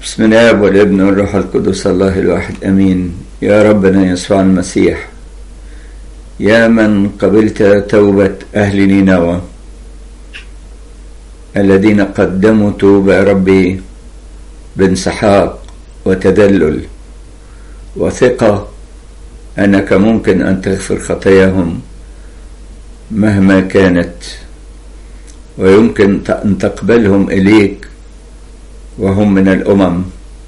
بسم الله والابن والروح القدس الله الواحد امين يا ربنا يسوع المسيح يا من قبلت توبة أهل نينوى الذين قدموا توبة ربي بانسحاق وتدلل وثقة أنك ممكن أن تغفر خطاياهم مهما كانت ويمكن أن تقبلهم إليك وهم من الأمم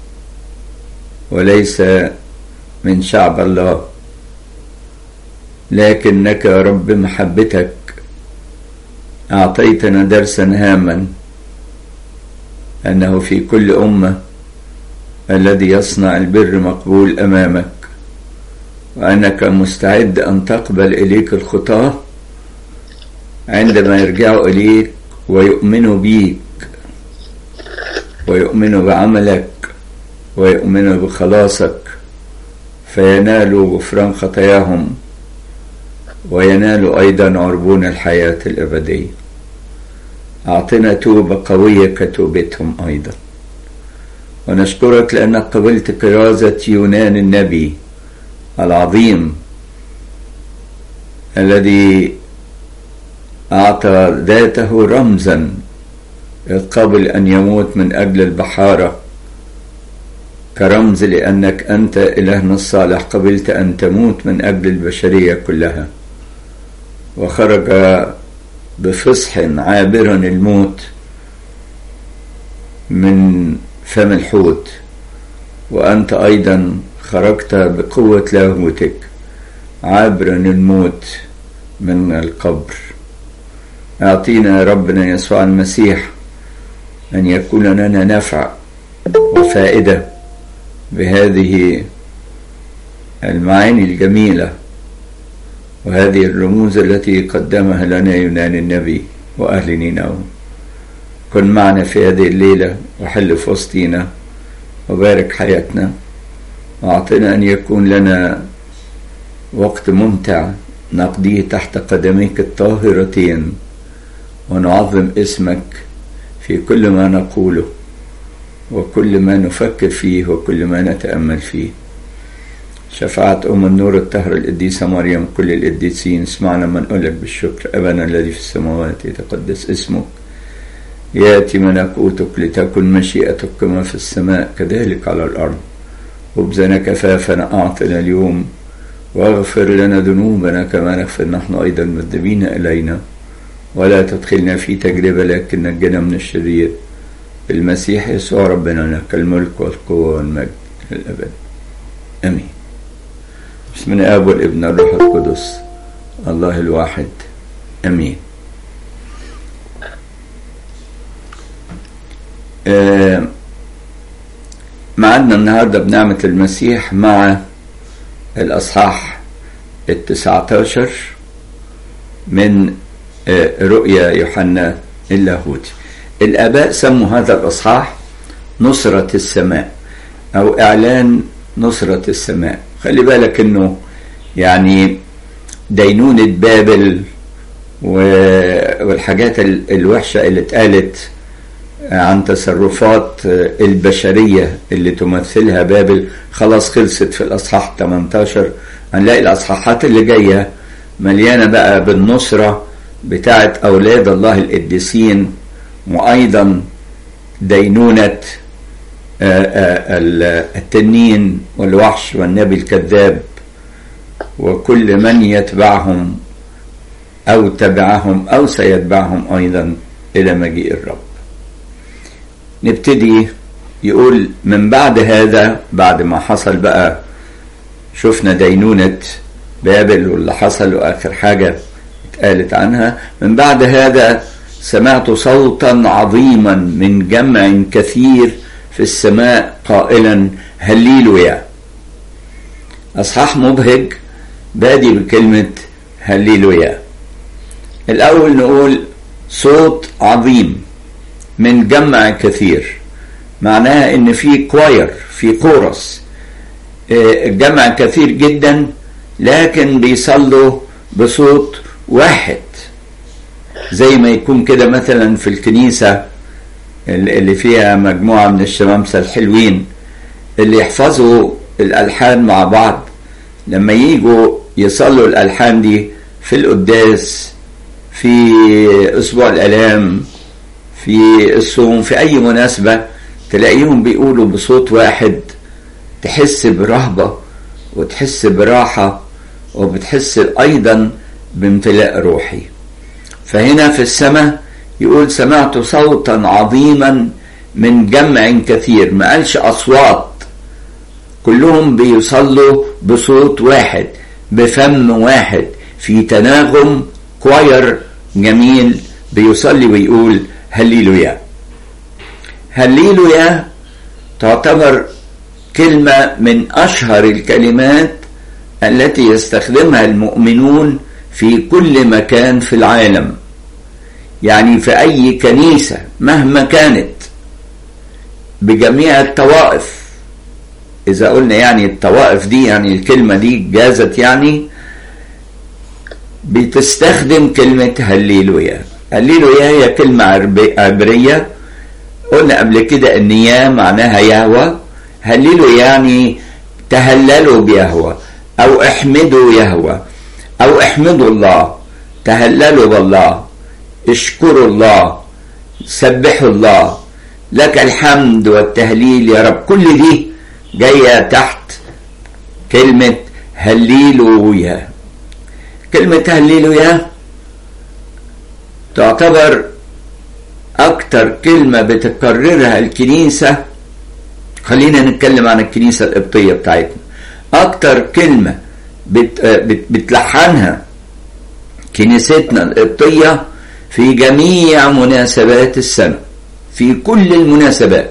وليس من شعب الله لكنك يا رب محبتك أعطيتنا درسا هاما أنه في كل أمة الذي يصنع البر مقبول أمامك وأنك مستعد أن تقبل إليك الخطاة عندما يرجعوا إليك ويؤمنوا بيك ويؤمنوا بعملك ويؤمنوا بخلاصك فينالوا غفران خطاياهم وينالوا أيضا عربون الحياة الأبدية أعطنا توبة قوية كتوبتهم أيضا ونشكرك لأنك قبلت كرازة يونان النبي العظيم الذي أعطى ذاته رمزا قبل أن يموت من أجل البحارة كرمز لأنك أنت إلهنا الصالح قبلت أن تموت من أجل البشرية كلها وخرج بفصح عابرا الموت من فم الحوت وأنت أيضا خرجت بقوة لاهوتك عابرا الموت من القبر أعطينا يا ربنا يسوع المسيح أن يكون لنا نفع وفائدة بهذه المعاني الجميلة وهذه الرموز التي قدمها لنا يونان النبي وأهل نينوى كن معنا في هذه الليلة وحل في وسطينا وبارك حياتنا وأعطنا أن يكون لنا وقت ممتع نقضيه تحت قدميك الطاهرتين ونعظم اسمك في كل ما نقوله وكل ما نفكر فيه وكل ما نتأمل فيه شفاعة أم النور الطهر القديسة مريم كل القديسين اسمعنا من نقول لك بالشكر أبنا الذي في السماوات يتقدس اسمك يأتي ملكوتك لتكن مشيئتك كما في السماء كذلك على الأرض خبزنا كفافنا أعطنا اليوم واغفر لنا ذنوبنا كما نغفر نحن أيضا مذنبين إلينا ولا تدخلنا في تجربة لكن نجنا من الشرير بالمسيح يسوع ربنا لك الملك والقوة والمجد للأبد آمين بسم الله الاب والابن الروح القدس الله الواحد امين آه معنا النهاردة بنعمة المسيح مع الأصحاح التسعة عشر من آه رؤيا يوحنا اللاهوتي الآباء سموا هذا الأصحاح نصرة السماء أو إعلان نصرة السماء خلي بالك انه يعني دينونة بابل والحاجات الوحشة اللي اتقالت عن تصرفات البشرية اللي تمثلها بابل خلاص خلصت في الأصحاح 18 هنلاقي الأصحاحات اللي جاية مليانة بقى بالنصرة بتاعت أولاد الله القديسين وأيضا دينونة التنين والوحش والنبي الكذاب وكل من يتبعهم أو تبعهم أو سيتبعهم أيضا إلى مجيء الرب نبتدي يقول من بعد هذا بعد ما حصل بقى شفنا دينونة بابل واللي حصل وآخر حاجة اتقالت عنها من بعد هذا سمعت صوتا عظيما من جمع كثير في السماء قائلا هللويا اصحاح مبهج بادي بكلمه هللويا الاول نقول صوت عظيم من جمع كثير معناها ان في كواير في كورس جمع كثير جدا لكن بيصلوا بصوت واحد زي ما يكون كده مثلا في الكنيسه اللي فيها مجموعة من الشمامسة الحلوين اللي يحفظوا الألحان مع بعض لما يجوا يصلوا الألحان دي في القداس في أسبوع الآلام في الصوم في أي مناسبة تلاقيهم بيقولوا بصوت واحد تحس برهبة وتحس براحة وبتحس أيضا بامتلاء روحي فهنا في السماء يقول سمعت صوتا عظيما من جمع كثير ما قالش أصوات كلهم بيصلوا بصوت واحد بفم واحد في تناغم كواير جميل بيصلي ويقول هللويا هللويا تعتبر كلمة من أشهر الكلمات التي يستخدمها المؤمنون في كل مكان في العالم يعني في أي كنيسة مهما كانت بجميع الطوائف إذا قلنا يعني الطوائف دي يعني الكلمة دي جازت يعني بتستخدم كلمة هللويا هللويا هي كلمة عبرية قلنا قبل كده ان يا معناها يهوى هللوا يعني تهللوا بيهوى او احمدوا يهوى او احمدوا الله تهللوا بالله اشكروا الله سبحوا الله لك الحمد والتهليل يا رب كل دي جاية تحت كلمة هللويا كلمة هللويا تعتبر أكتر كلمة بتكررها الكنيسة خلينا نتكلم عن الكنيسة القبطية بتاعتنا أكتر كلمة بت بت بتلحنها كنيستنا القبطية في جميع مناسبات السنة في كل المناسبات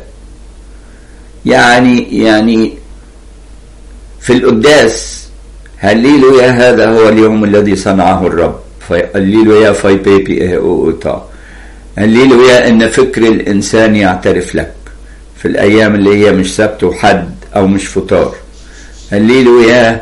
يعني يعني في القداس هللوا يا هذا هو اليوم الذي صنعه الرب هللوا يا فاي بيبي ايه اوتا هللوا يا ان فكر الانسان يعترف لك في الايام اللي هي مش سبت وحد او مش فطار هللوا يا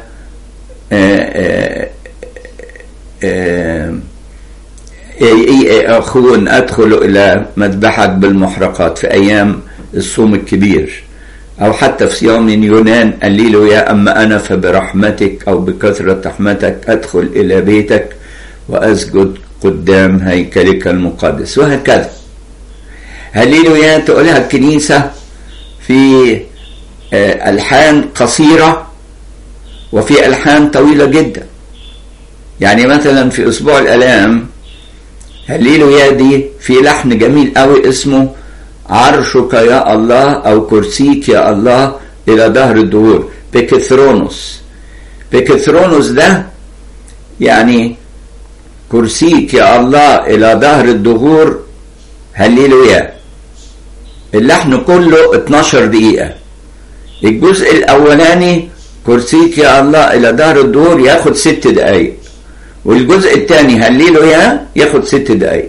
أخون أدخل إلى مذبحك بالمحرقات في أيام الصوم الكبير أو حتى في صيام يونان قال يا أما أنا فبرحمتك أو بكثرة رحمتك أدخل إلى بيتك وأسجد قدام هيكلك المقدس وهكذا هللويا تقولها الكنيسة في ألحان قصيرة وفي ألحان طويلة جدا يعني مثلا في أسبوع الآلام هللويا دي في لحن جميل قوي اسمه عرشك يا الله أو كرسيك يا الله إلى دهر الدهور بكثرونوس بكثرونوس ده يعني كرسيك يا الله إلى دهر الدهور هللويا اللحن كله 12 دقيقة الجزء الأولاني كرسيك يا الله إلى دهر الدهور ياخد ست دقايق والجزء الثاني هللويا ياخد ست دقايق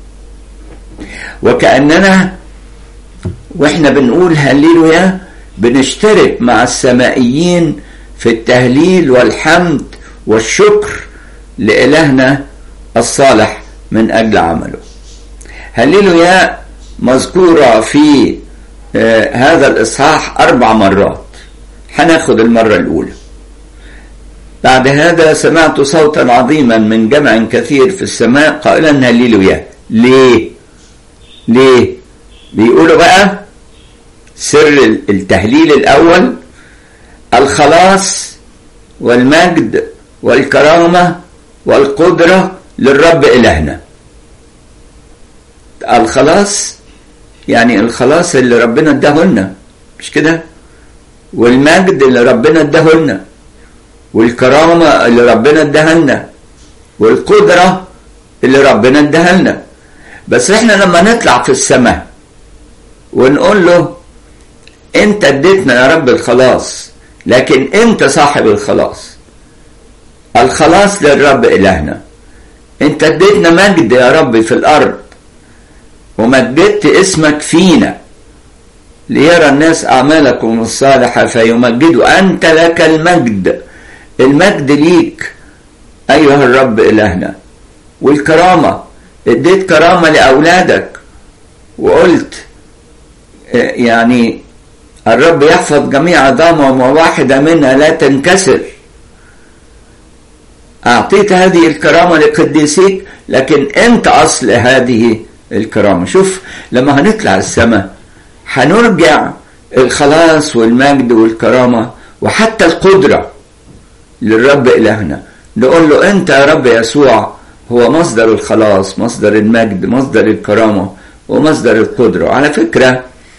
وكأننا واحنا بنقول هللويا بنشترك مع السمائيين في التهليل والحمد والشكر لإلهنا الصالح من أجل عمله هللويا مذكورة في آه هذا الإصحاح أربع مرات هناخد المرة الأولى بعد هذا سمعت صوتا عظيما من جمع كثير في السماء قائلا هللويا ليه ليه بيقولوا بقى سر التهليل الأول الخلاص والمجد والكرامة والقدرة للرب إلهنا الخلاص يعني الخلاص اللي ربنا اداهولنا مش كده والمجد اللي ربنا اداهولنا والكرامة اللي ربنا اداها والقدرة اللي ربنا اداها لنا بس احنا لما نطلع في السماء ونقول له انت اديتنا يا رب الخلاص لكن انت صاحب الخلاص الخلاص للرب الهنا انت اديتنا مجد يا رب في الارض ومجدت اسمك فينا ليرى الناس اعمالكم الصالحه فيمجدوا انت لك المجد المجد ليك ايها الرب الهنا والكرامه اديت كرامه لاولادك وقلت يعني الرب يحفظ جميع عظامهم وواحدة منها لا تنكسر أعطيت هذه الكرامة لقديسيك لكن أنت أصل هذه الكرامة شوف لما هنطلع السماء هنرجع الخلاص والمجد والكرامة وحتى القدرة للرب إلهنا نقول له أنت يا رب يسوع هو مصدر الخلاص مصدر المجد مصدر الكرامة ومصدر القدرة على فكرة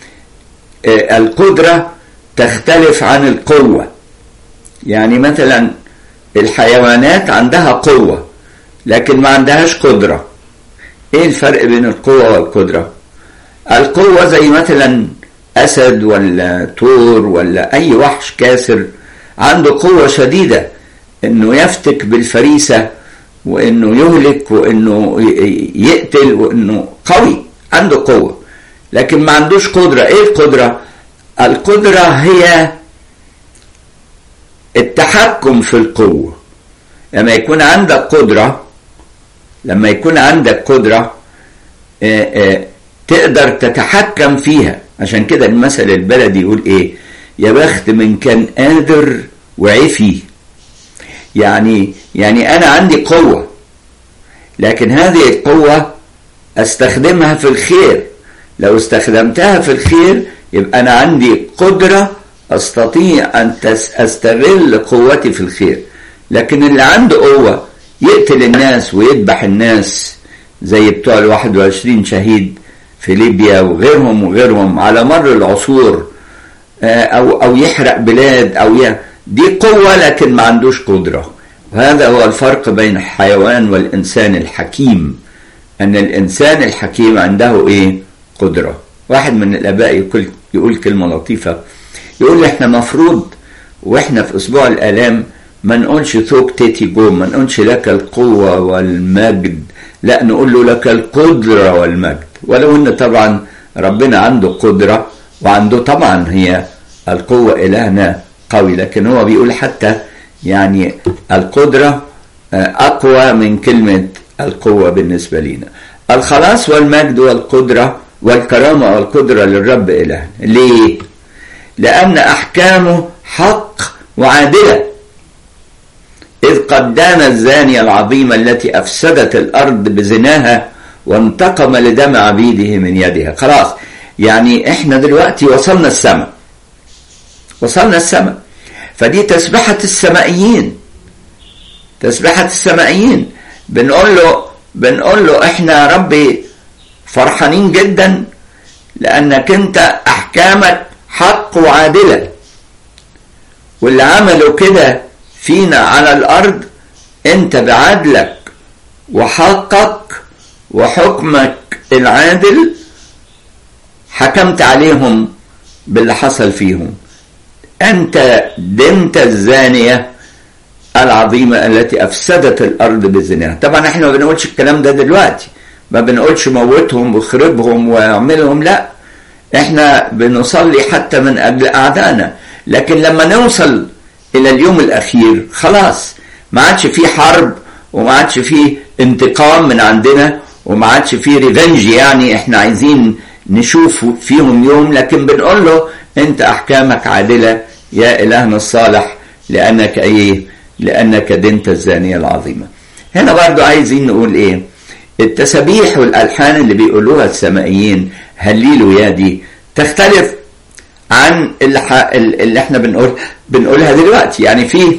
القدرة تختلف عن القوة يعني مثلا الحيوانات عندها قوة لكن ما عندهاش قدرة ايه الفرق بين القوة والقدرة القوة زي مثلا اسد ولا طور ولا اي وحش كاسر عنده قوة شديدة انه يفتك بالفريسة وانه يهلك وانه يقتل وانه قوي عنده قوة لكن ما عندوش قدرة ايه القدرة القدرة هي التحكم في القوة لما يكون عندك قدرة لما يكون عندك قدرة اه اه تقدر تتحكم فيها عشان كده المثل البلدي يقول ايه يا بخت من كان قادر وعفي يعني يعني انا عندي قوة لكن هذه القوة استخدمها في الخير لو استخدمتها في الخير يبقى انا عندي قدرة استطيع ان استغل قوتي في الخير لكن اللي عنده قوة يقتل الناس ويذبح الناس زي بتوع ال 21 شهيد في ليبيا وغيرهم وغيرهم على مر العصور او او يحرق بلاد او ي... دي قوة لكن ما عندوش قدرة وهذا هو الفرق بين الحيوان والإنسان الحكيم أن الإنسان الحكيم عنده إيه قدرة واحد من الآباء يقول, يقول كلمة لطيفة يقول إحنا مفروض وإحنا في أسبوع الآلام ما نقولش ثوب تيتي جوم ما نقولش لك القوة والمجد لا نقول له لك القدرة والمجد ولو أن طبعا ربنا عنده قدرة وعنده طبعا هي القوة إلهنا قوي لكن هو بيقول حتى يعني القدرة أقوى من كلمة القوة بالنسبة لنا الخلاص والمجد والقدرة والكرامة والقدرة للرب إلهنا ليه؟ لأن أحكامه حق وعادلة إذ قد دان الزانية العظيمة التي أفسدت الأرض بزناها وانتقم لدم عبيده من يدها خلاص يعني احنا دلوقتي وصلنا السماء وصلنا السماء فدي تسبحة السمائيين تسبحة السمائيين بنقول له بنقول له احنا يا ربي فرحانين جدا لانك انت احكامك حق وعادلة واللي عملوا كده فينا على الارض انت بعدلك وحقك وحكمك العادل حكمت عليهم باللي حصل فيهم أنت دنت الزانية العظيمة التي أفسدت الأرض بزناها طبعا احنا ما بنقولش الكلام ده دلوقتي ما بنقولش موتهم واخربهم واعملهم لا احنا بنصلي حتى من أجل أعدائنا لكن لما نوصل إلى اليوم الأخير خلاص ما عادش في حرب وما عادش في انتقام من عندنا وما عادش في ريفنج يعني احنا عايزين نشوف فيهم يوم لكن بنقول له انت احكامك عادله يا الهنا الصالح لانك ايه لانك دنت الزانيه العظيمه هنا برضو عايزين نقول ايه التسابيح والالحان اللي بيقولوها السمائيين هللوا يا دي تختلف عن اللي, اللي احنا بنقول بنقولها دلوقتي يعني في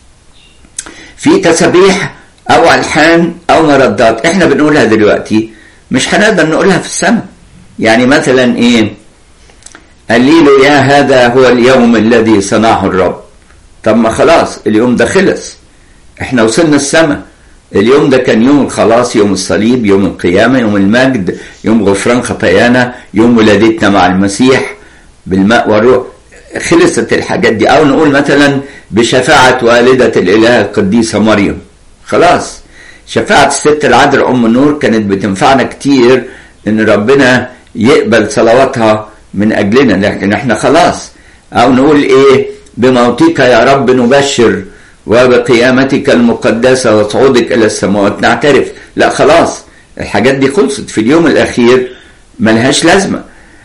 في تسابيح او الحان او مردات احنا بنقولها دلوقتي مش هنقدر نقولها في السماء يعني مثلا ايه الليل يا هذا هو اليوم الذي صنعه الرب طب ما خلاص اليوم ده خلص احنا وصلنا السماء اليوم ده كان يوم الخلاص يوم الصليب يوم القيامة يوم المجد يوم غفران خطايانا يوم ولادتنا مع المسيح بالماء والروح خلصت الحاجات دي او نقول مثلا بشفاعة والدة الاله القديسة مريم خلاص شفاعة الست العذراء ام النور كانت بتنفعنا كتير ان ربنا يقبل صلواتها من اجلنا لكن احنا خلاص او نقول ايه بموتك يا رب نبشر وبقيامتك المقدسة وصعودك إلى السماوات نعترف لا خلاص الحاجات دي خلصت في اليوم الأخير ملهاش لازمة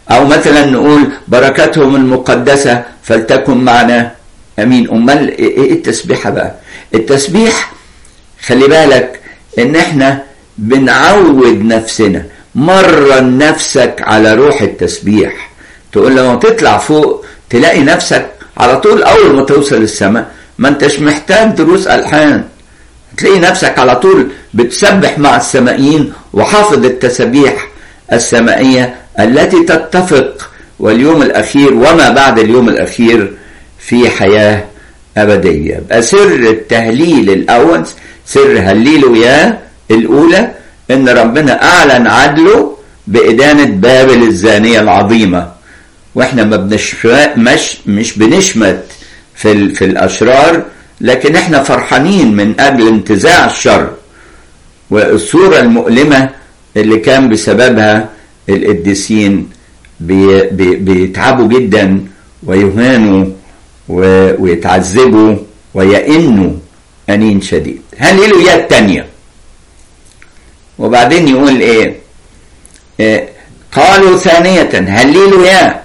او مثلا نقول بركاتهم المقدسه فلتكن معنا امين امال ايه التسبيحه بقى التسبيح خلي بالك ان احنا بنعود نفسنا مرن نفسك على روح التسبيح تقول لما تطلع فوق تلاقي نفسك على طول اول ما توصل السماء ما انتش محتاج دروس الحان تلاقي نفسك على طول بتسبح مع السمائيين وحافظ التسابيح السمائيه التي تتفق واليوم الاخير وما بعد اليوم الاخير في حياه ابديه يبقى سر التهليل الاول سر هليلو يا الاولى ان ربنا اعلن عدله بادانه بابل الزانيه العظيمه واحنا ما بنش مش مش بنشمت في ال... في الاشرار لكن احنا فرحانين من اجل انتزاع الشر والصوره المؤلمه اللي كان بسببها القديسين بي... بي... بيتعبوا جدا ويهانوا و... ويتعذبوا ويئنوا انين شديد هللويا الثانيه وبعدين يقول ايه, إيه قالوا ثانية هللوا يا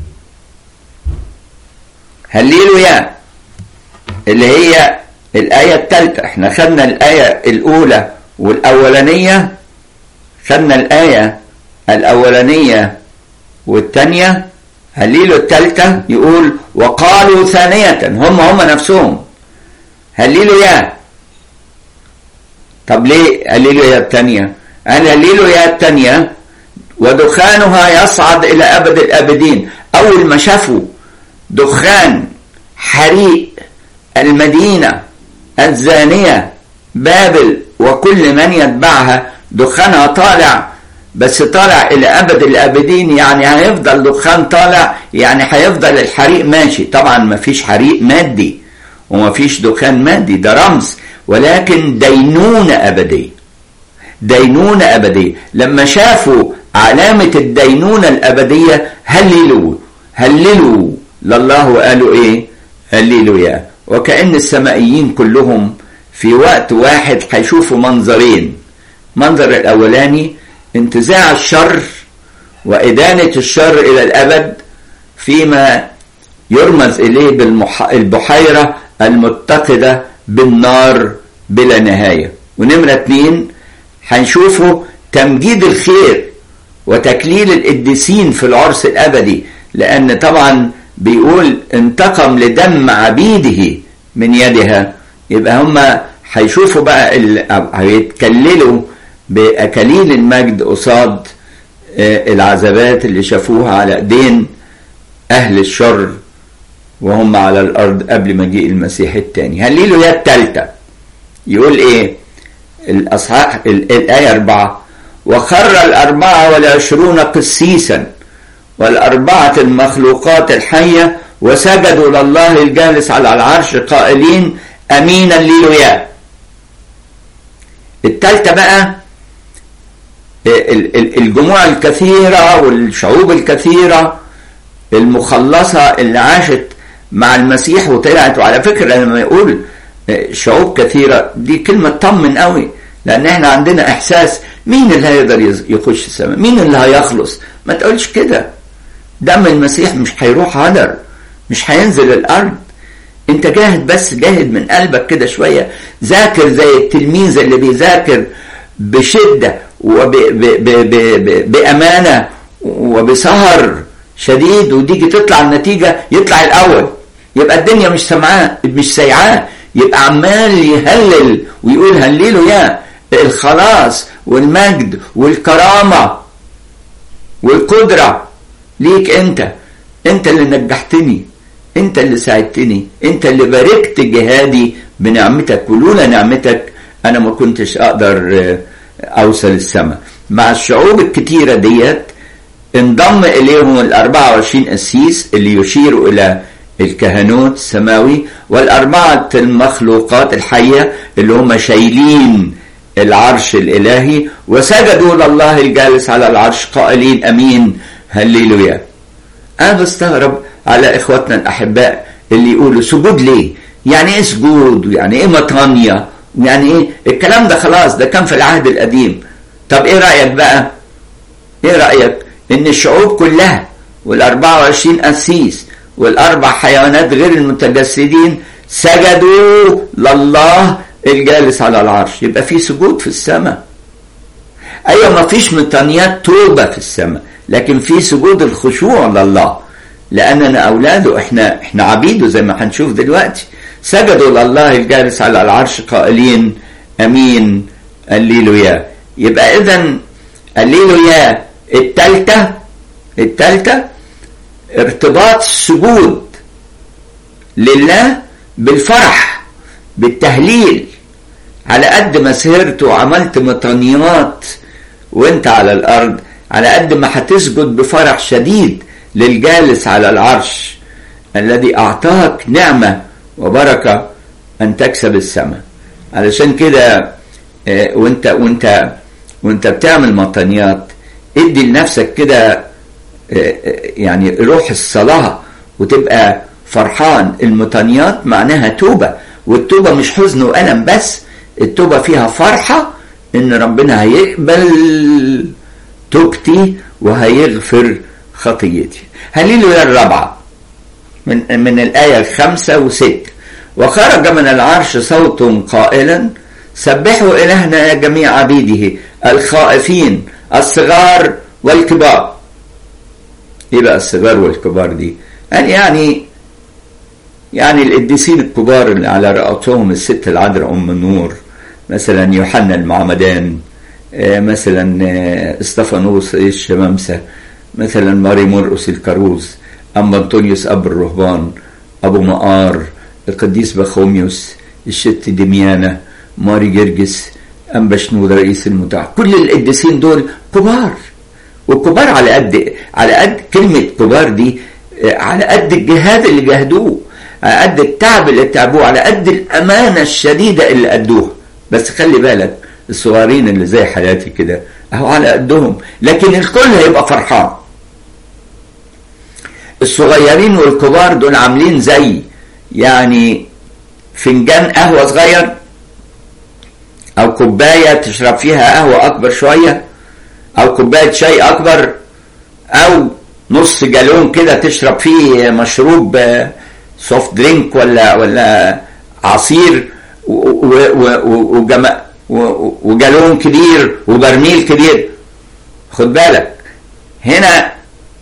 هللوا يا اللي هي الآية الثالثة احنا خدنا الآية الأولى والأولانية خدنا الآية الأولانية والثانية هللوا الثالثة يقول وقالوا ثانية هم هم نفسهم هللوا يا طب ليه هللوا يا الثانية قال هللوا يا الثانية ودخانها يصعد إلى أبد الآبدين أول ما شافوا دخان حريق المدينة الزانية بابل وكل من يتبعها دخانها طالع بس طالع إلى أبد الآبدين يعني هيفضل دخان طالع يعني هيفضل الحريق ماشي طبعا ما فيش حريق مادي وما فيش دخان مادي ده رمز ولكن دينونة أبدية دينونة أبدية لما شافوا علامة الدينونة الأبدية هللوا هللوا لله وقالوا إيه هللوا يا وكأن السمائيين كلهم في وقت واحد هيشوفوا منظرين منظر الأولاني انتزاع الشر وإدانة الشر إلى الأبد فيما يرمز إليه بالبحيرة المتقدة بالنار بلا نهاية ونمرة اتنين هنشوفه تمجيد الخير وتكليل القديسين في العرس الأبدي لأن طبعا بيقول انتقم لدم عبيده من يدها يبقى هم هيشوفوا بقى هيتكللوا بأكاليل المجد قصاد العذابات اللي شافوها على ايدين أهل الشر وهم على الأرض قبل مجيء المسيح الثاني هللوا يا الثالثة يقول إيه الأصحاح الآية أربعة وخر الأربعة والعشرون قسيسا والأربعة المخلوقات الحية وسجدوا لله الجالس على العرش قائلين أمين الليلويا الثالثة بقى الجموع الكثيرة والشعوب الكثيرة المخلصة اللي عاشت مع المسيح وطلعت وعلى فكرة لما يقول شعوب كثيرة دي كلمة طمن قوي لأن احنا عندنا إحساس مين اللي هيقدر يخش السماء مين اللي هيخلص ما تقولش كده دم المسيح مش هيروح هدر مش هينزل الأرض انت جاهد بس جاهد من قلبك كده شوية ذاكر زي التلميذ اللي بيذاكر بشدة وبأمانة وبسهر شديد وتيجي تطلع النتيجة يطلع الأول يبقى الدنيا مش سمعاه مش سيعاه يبقى عمال يهلل ويقول هللوا يا الخلاص والمجد والكرامة والقدرة ليك انت انت اللي نجحتني انت اللي ساعدتني انت اللي باركت جهادي بنعمتك ولولا نعمتك انا ما كنتش اقدر اوصل السماء مع الشعوب الكتيرة ديت انضم اليهم ال 24 قسيس اللي يشيروا الى الكهنوت السماوي والأربعة المخلوقات الحية اللي هم شايلين العرش الإلهي وسجدوا لله الجالس على العرش قائلين أمين هللويا أنا بستغرب على إخواتنا الأحباء اللي يقولوا سجود ليه يعني إيه سجود ويعني إيه مطانية يعني إيه الكلام ده خلاص ده كان في العهد القديم طب إيه رأيك بقى إيه رأيك إن الشعوب كلها والأربعة وعشرين قسيس والأربع حيوانات غير المتجسدين سجدوا لله الجالس على العرش يبقى في سجود في السماء أيوة ما فيش مطانيات توبة في السماء لكن في سجود الخشوع لله لأننا أولاده إحنا إحنا عبيده زي ما هنشوف دلوقتي سجدوا لله الجالس على العرش قائلين أمين الليلويا يبقى إذا الليلويا التالتة التالتة ارتباط السجود لله بالفرح بالتهليل على قد ما سهرت وعملت مطنيات وانت على الارض على قد ما هتسجد بفرح شديد للجالس على العرش الذي اعطاك نعمه وبركه ان تكسب السماء علشان كده وانت وانت وانت بتعمل مطنيات ادي لنفسك كده يعني روح الصلاه وتبقى فرحان المطنيات معناها توبه والتوبه مش حزن والم بس التوبه فيها فرحه ان ربنا هيقبل توبتي وهيغفر خطيتي هللويا الرابعه من من الايه الخامسه وست وخرج من العرش صوت قائلا سبحوا الهنا يا جميع عبيده الخائفين الصغار والكبار ايه بقى الصغار والكبار دي قال يعني يعني القديسين الكبار اللي على رأسهم الست العذراء ام النور مثلا يوحنا المعمدان مثلا استفانوس الشمامسة مثلا ماري مرقس الكاروز أما أنطونيوس أب الرهبان أبو مقار القديس بخوميوس الشت دميانة ماري جرجس أنبا شنود رئيس المتاع كل القديسين دول كبار والكبار على قد على قد كلمة كبار دي على قد الجهاد اللي جاهدوه على قد التعب اللي تعبوه على قد الأمانة الشديدة اللي أدوها بس خلي بالك الصغيرين اللي زي حياتي كده اهو على قدهم لكن الكل هيبقى فرحان الصغيرين والكبار دول عاملين زي يعني فنجان قهوة صغير او كوباية تشرب فيها قهوة اكبر شوية او كوباية شاي اكبر او نص جالون كده تشرب فيه مشروب سوفت درينك ولا ولا عصير وجما وجالون كبير وبرميل كبير خد بالك هنا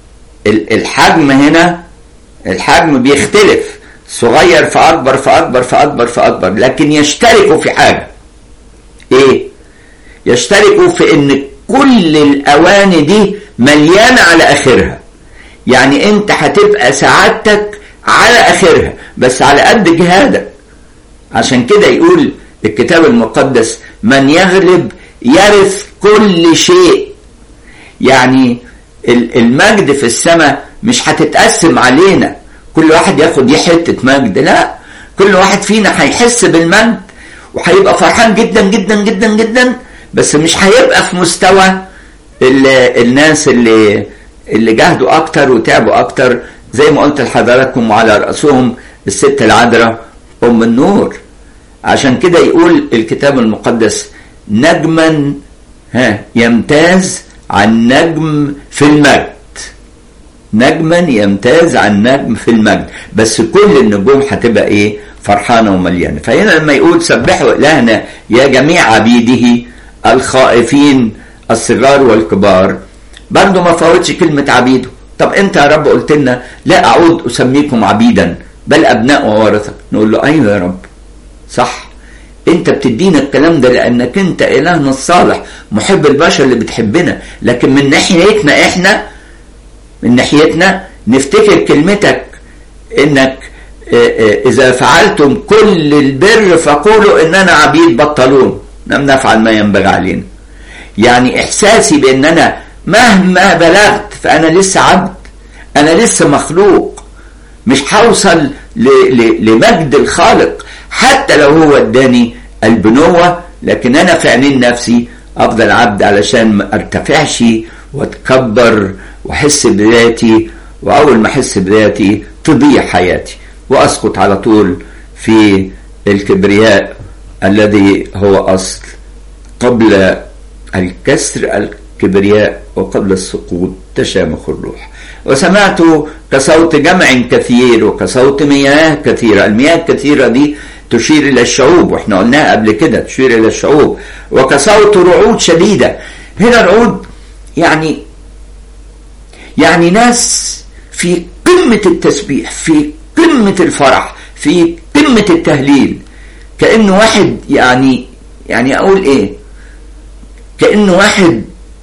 الحجم هنا الحجم بيختلف صغير في اكبر في اكبر في اكبر في اكبر لكن يشتركوا في حاجه ايه يشتركوا في ان كل الاواني دي مليانه على اخرها يعني انت هتبقى سعادتك على اخرها بس على قد جهادك عشان كده يقول الكتاب المقدس من يغلب يرث كل شيء يعني المجد في السماء مش هتتقسم علينا كل واحد ياخد حتة مجد لا كل واحد فينا هيحس بالمجد وهيبقى فرحان جدا جدا جدا جدا بس مش هيبقى في مستوى الناس اللي اللي جاهدوا اكتر وتعبوا اكتر زي ما قلت لحضراتكم وعلى راسهم الست العذراء ام النور عشان كده يقول الكتاب المقدس نجما ها يمتاز عن نجم في المجد نجما يمتاز عن نجم في المجد بس كل النجوم هتبقى ايه فرحانة ومليانة فهنا لما يقول سبحوا إلهنا يا جميع عبيده الخائفين الصغار والكبار برضه ما فوتش كلمة عبيده طب انت يا رب قلت لنا لا اعود اسميكم عبيدا بل ابناء وورثة نقول له ايوه يا رب صح انت بتدينا الكلام ده لانك انت الهنا الصالح محب البشر اللي بتحبنا لكن من ناحيتنا احنا من ناحيتنا نفتكر كلمتك انك اذا فعلتم كل البر فقولوا اننا عبيد بطلون لم نفعل ما ينبغي علينا يعني احساسي بان انا مهما بلغت فانا لسه عبد انا لسه مخلوق مش هوصل لمجد الخالق حتى لو هو اداني البنوة لكن انا في عينين نفسي افضل عبد علشان ما ارتفعش واتكبر واحس بذاتي واول ما احس بذاتي تضيع حياتي واسقط على طول في الكبرياء الذي هو اصل قبل الكسر الكبرياء وقبل السقوط تشامخ الروح وسمعت كصوت جمع كثير وكصوت مياه كثيرة المياه الكثيرة دي تشير إلى الشعوب واحنا قلناها قبل كده تشير إلى الشعوب وكصوت رعود شديدة هنا رعود يعني يعني ناس في قمة التسبيح في قمة الفرح في قمة التهليل كأنه واحد يعني يعني أقول إيه كأنه واحد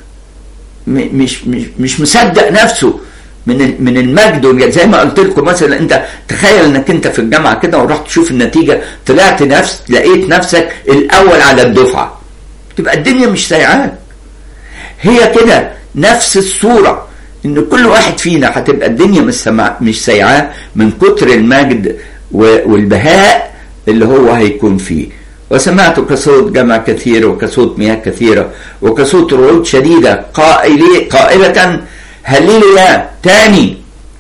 مش مش مش مصدق نفسه من من المجد زي ما قلت لكم مثلا انت تخيل انك انت في الجامعه كده ورحت تشوف النتيجه طلعت نفس لقيت نفسك الاول على الدفعه تبقى الدنيا مش سايعاك هي كده نفس الصوره ان كل واحد فينا هتبقى الدنيا مش سمع مش سايعاه من كتر المجد والبهاء اللي هو هيكون فيه وسمعت كصوت جمع كثير وكصوت مياه كثيرة وكصوت رعود شديدة قائلي قائلة هللوا يا تاني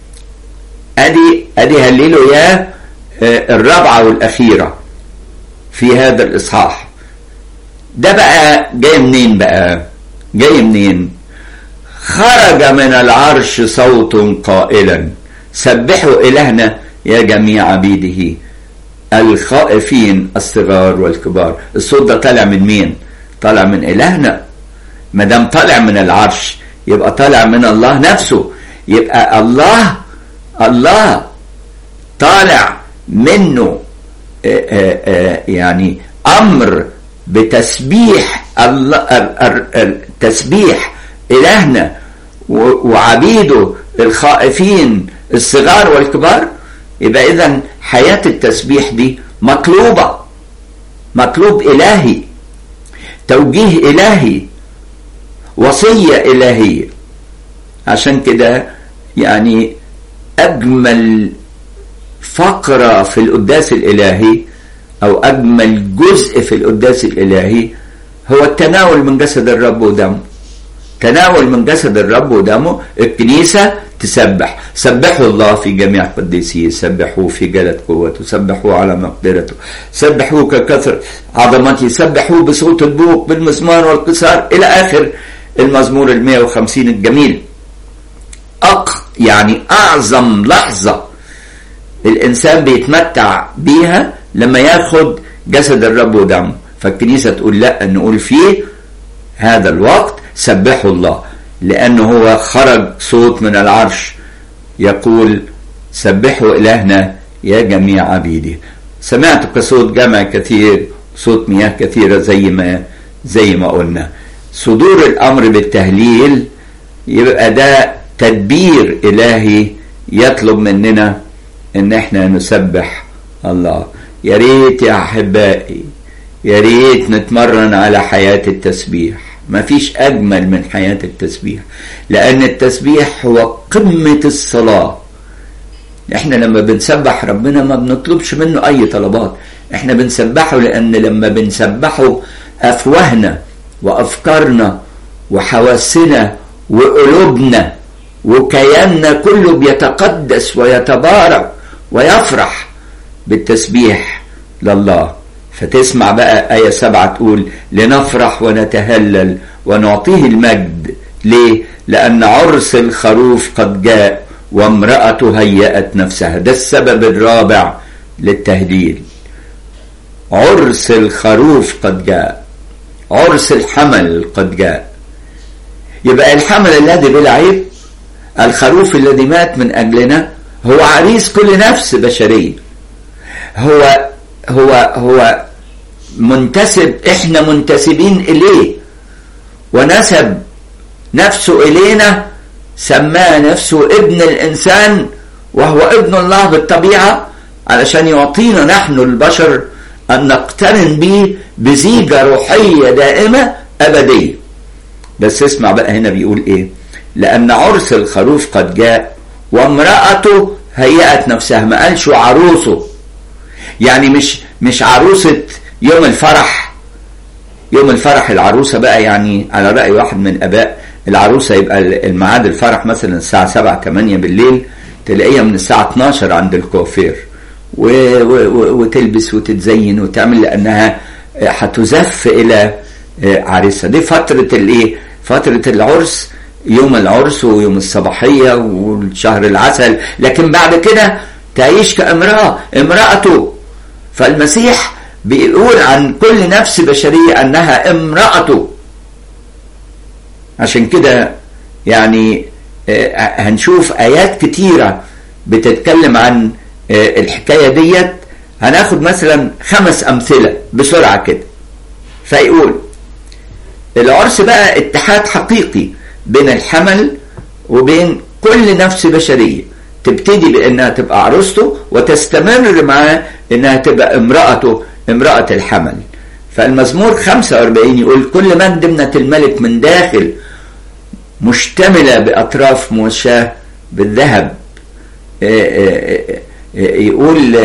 ادي ادي هللوا يا الرابعة والأخيرة في هذا الإصحاح ده بقى جاي منين بقى جاي منين خرج من العرش صوت قائلا سبحوا إلهنا يا جميع عبيده الخائفين الصغار والكبار الصوت ده طالع من مين طالع من إلهنا ما دام طالع من العرش يبقى طالع من الله نفسه يبقى الله الله طالع منه آآ آآ يعني أمر بتسبيح الله التسبيح إلهنا وعبيده الخائفين الصغار والكبار يبقى إذا حياة التسبيح دي مطلوبة مطلوب إلهي توجيه إلهي وصية إلهية عشان كده يعني أجمل فقرة في القداس الإلهي أو أجمل جزء في القداس الإلهي هو التناول من جسد الرب ودمه تناول من جسد الرب ودمه الكنيسة تسبح سبحوا الله في جميع قديسيه سبحوه في جلد قوته سبحوه على مقدرته سبحوه ككثر عظمته سبحوه بصوت البوق بالمزمار والقصار إلى آخر المزمور ال 150 الجميل أق يعني أعظم لحظة الإنسان بيتمتع بيها لما ياخد جسد الرب ودمه فالكنيسة تقول لا نقول فيه هذا الوقت سبحوا الله لأنه هو خرج صوت من العرش يقول سبحوا إلهنا يا جميع عبيده سمعت كصوت جمع كثير صوت مياه كثيرة زي ما زي ما قلنا صدور الأمر بالتهليل يبقى ده تدبير إلهي يطلب مننا إن احنا نسبح الله يا ريت يا أحبائي يا ريت نتمرن على حياة التسبيح ما فيش أجمل من حياة التسبيح لأن التسبيح هو قمة الصلاة احنا لما بنسبح ربنا ما بنطلبش منه أي طلبات احنا بنسبحه لأن لما بنسبحه أفواهنا وأفكارنا وحواسنا وقلوبنا وكياننا كله بيتقدس ويتبارك ويفرح بالتسبيح لله فتسمع بقى آية سبعة تقول لنفرح ونتهلل ونعطيه المجد ليه؟ لأن عرس الخروف قد جاء وامرأته هيأت نفسها ده السبب الرابع للتهليل عرس الخروف قد جاء عرس الحمل قد جاء يبقى الحمل الذي بلا عيب الخروف الذي مات من أجلنا هو عريس كل نفس بشرية هو هو هو منتسب احنا منتسبين اليه ونسب نفسه الينا سماه نفسه ابن الانسان وهو ابن الله بالطبيعه علشان يعطينا نحن البشر ان نقترن به بزيجه روحيه دائمه ابديه بس اسمع بقى هنا بيقول ايه لان عرس الخروف قد جاء وامراته هيأت نفسها ما قالش عروسه يعني مش مش عروسة يوم الفرح يوم الفرح العروسة بقى يعني على رأي واحد من أباء العروسة يبقى الميعاد الفرح مثلا الساعة 7 8 بالليل تلاقيها من الساعة 12 عند الكوافير و... و... وتلبس وتتزين وتعمل لأنها هتزف إلى عريسها دي فترة الإيه؟ فترة العرس يوم العرس ويوم الصباحية والشهر العسل لكن بعد كده تعيش كامرأة امرأته فالمسيح بيقول عن كل نفس بشرية أنها امرأته عشان كده يعني هنشوف آيات كتيرة بتتكلم عن الحكاية ديت هناخد مثلا خمس أمثلة بسرعة كده فيقول العرس بقى اتحاد حقيقي بين الحمل وبين كل نفس بشرية تبتدي بأنها تبقى عروسته وتستمر معاه أنها تبقى امرأته امرأة الحمل فالمزمور 45 يقول كل من دمنة الملك من داخل مشتملة بأطراف موشاة بالذهب يقول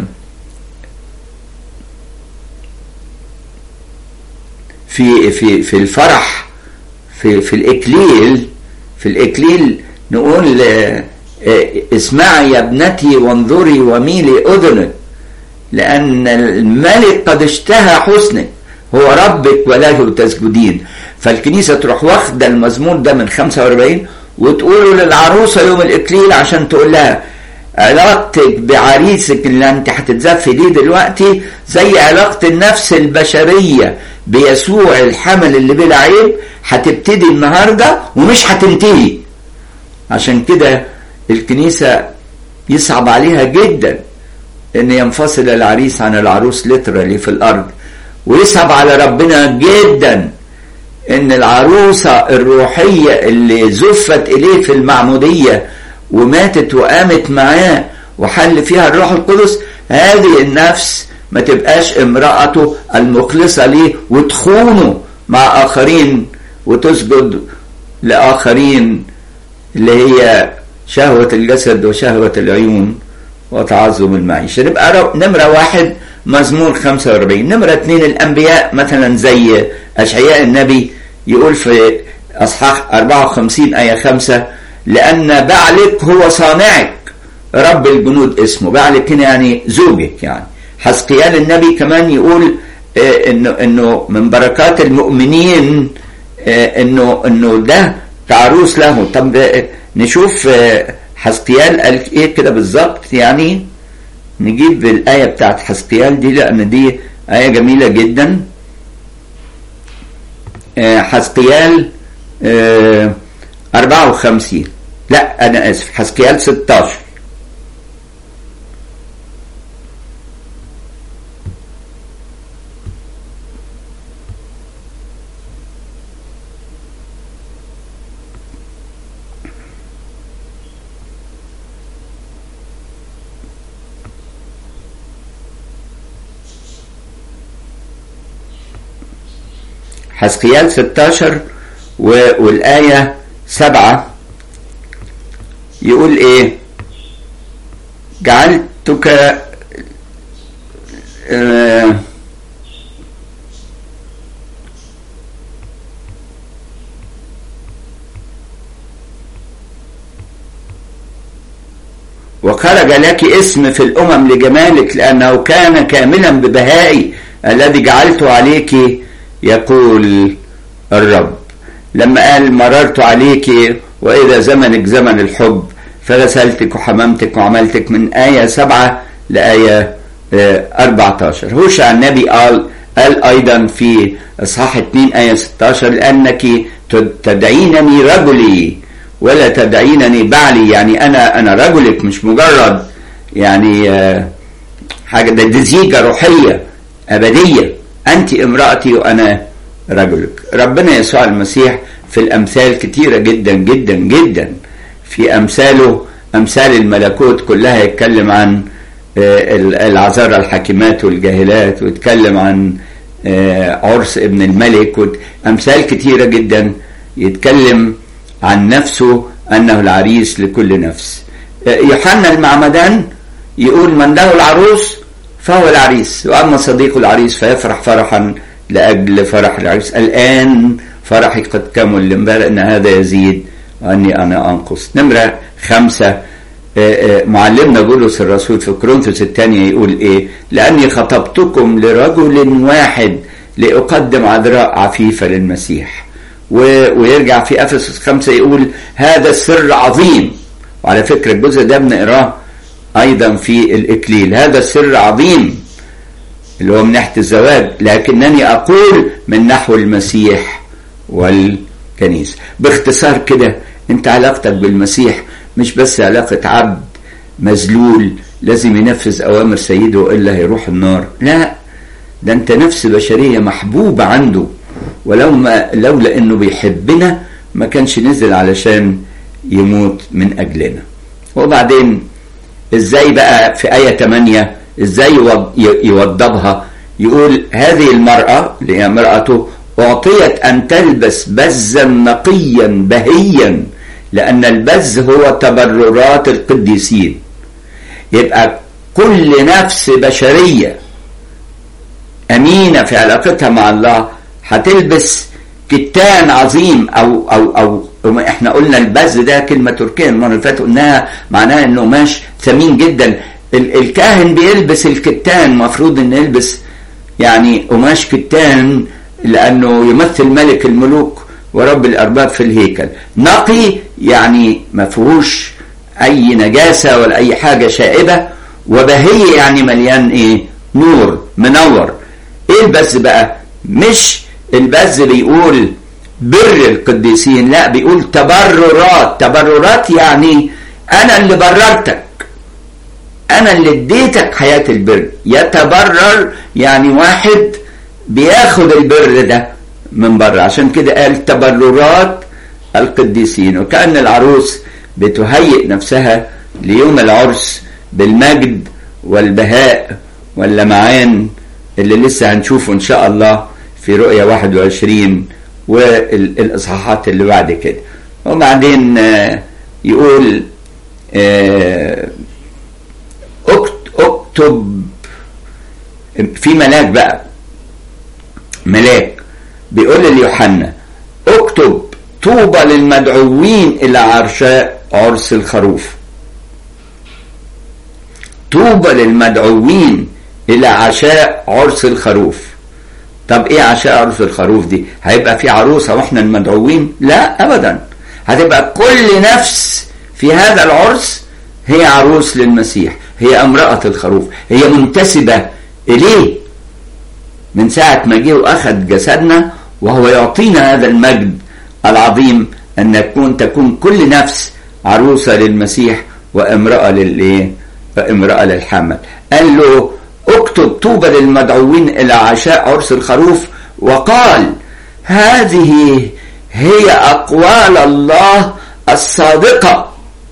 في في في الفرح في في الإكليل في الإكليل نقول اسمعي يا ابنتي وانظري وميلي أذنك لأن الملك قد اشتهى حسنك هو ربك وله تسجدين فالكنيسة تروح واخدة المزمور ده من 45 وتقوله للعروسة يوم الإكليل عشان تقول لها علاقتك بعريسك اللي انت هتتزفي ليه دلوقتي زي علاقة النفس البشرية بيسوع الحمل اللي بلا عيب هتبتدي النهاردة ومش هتنتهي عشان كده الكنيسة يصعب عليها جدا ان ينفصل العريس عن العروس لترالي في الارض ويصعب على ربنا جدا ان العروسة الروحية اللي زفت اليه في المعمودية وماتت وقامت معاه وحل فيها الروح القدس هذه النفس ما تبقاش امرأته المخلصة ليه وتخونه مع آخرين وتسجد لآخرين اللي هي شهوة الجسد وشهوة العيون وتعظم المعيشة نبقى نمرة واحد مزمور 45 نمرة اثنين الأنبياء مثلا زي أشعياء النبي يقول في أصحاح 54 آية 5 لأن بعلك هو صانعك رب الجنود اسمه بعلك هنا يعني زوجك يعني حسقيال النبي كمان يقول انه انه من بركات المؤمنين انه انه ده كعروس له طب نشوف حسقيال قال ايه كده بالظبط يعني نجيب الآية بتاعت حسقيال دي لأن دي آية جميلة جدا حسقيال 54 لا أنا آسف حسقيال 16 حسقيال 16 والآية 7 يقول إيه جعلتك آه وخرج لك اسم في الأمم لجمالك لأنه كان كاملا ببهائي الذي جعلته عليك يقول الرب لما قال مررت عليك وإذا زمنك زمن الحب فغسلتك وحممتك وعملتك من آية سبعة لآية 14 هوشع النبي قال قال أيضا في إصحاح 2 آية 16 لأنك تدعينني رجلي ولا تدعينني بعلي يعني أنا أنا رجلك مش مجرد يعني حاجة ده دي زيجة روحية أبدية أنت امرأتي وأنا رجلك ربنا يسوع المسيح في الأمثال كتيرة جدا جدا جدا في أمثاله أمثال الملكوت كلها يتكلم عن العذارى الحاكمات والجاهلات ويتكلم عن عرس ابن الملك أمثال كتيرة جدا يتكلم عن نفسه أنه العريس لكل نفس يوحنا المعمدان يقول من له العروس فهو العريس وأما صديق العريس فيفرح فرحا لأجل فرح العريس الآن فرحي قد كمل لمبارح أن هذا يزيد وأني أنا أنقص نمرة خمسة معلمنا بولس الرسول في كورنثوس الثانية يقول إيه لأني خطبتكم لرجل واحد لأقدم عذراء عفيفة للمسيح ويرجع في افسس خمسة يقول هذا السر عظيم وعلى فكرة الجزء ده بنقراه ايضا في الاكليل هذا السر عظيم اللي هو من ناحية الزواج لكنني اقول من نحو المسيح والكنيسة باختصار كده انت علاقتك بالمسيح مش بس علاقة عبد مذلول لازم ينفذ اوامر سيده والا هيروح النار لا ده انت نفس بشرية محبوبة عنده ولو ما لولا انه بيحبنا ما كانش نزل علشان يموت من اجلنا وبعدين ازاي بقى في آية 8 ازاي يوضبها يقول هذه المرأة اللي هي امرأته أعطيت أن تلبس بزا نقيا بهيا لأن البز هو تبررات القديسين يبقى كل نفس بشرية أمينة في علاقتها مع الله هتلبس كتان عظيم أو أو أو احنا قلنا البز ده كلمة تركية المرة اللي فاتت قلناها معناها انه قماش ثمين جدا الكاهن بيلبس الكتان المفروض انه يلبس يعني قماش كتان لانه يمثل ملك الملوك ورب الارباب في الهيكل نقي يعني ما فيهوش اي نجاسه ولا اي حاجه شائبه وبهي يعني مليان ايه نور منور ايه البز بقى مش البز بيقول بر القديسين لا بيقول تبررات تبررات يعني انا اللي بررتك انا اللي اديتك حياه البر يتبرر يعني واحد بياخد البر ده من بره عشان كده قال تبررات القديسين وكأن العروس بتهيئ نفسها ليوم العرس بالمجد والبهاء واللمعان اللي لسه هنشوفه ان شاء الله في رؤية 21 والاصحاحات اللي بعد كده وبعدين يقول اكتب في ملاك بقى ملاك بيقول ليوحنا اكتب طوبى للمدعوين الى عرشاء عرس الخروف طوبى للمدعوين الى عشاء عرس الخروف طب ايه عشاء عرس الخروف دي هيبقى في عروسه واحنا المدعوين لا ابدا هتبقى كل نفس في هذا العرس هي عروس للمسيح هي امرأة الخروف هي منتسبة إليه من ساعة ما جه وأخذ جسدنا وهو يعطينا هذا المجد العظيم أن تكون تكون كل نفس عروسة للمسيح وامرأة للإيه؟ وامرأة للحمل قال له اكتب طوبى للمدعوين إلى عشاء عرس الخروف وقال هذه هي أقوال الله الصادقة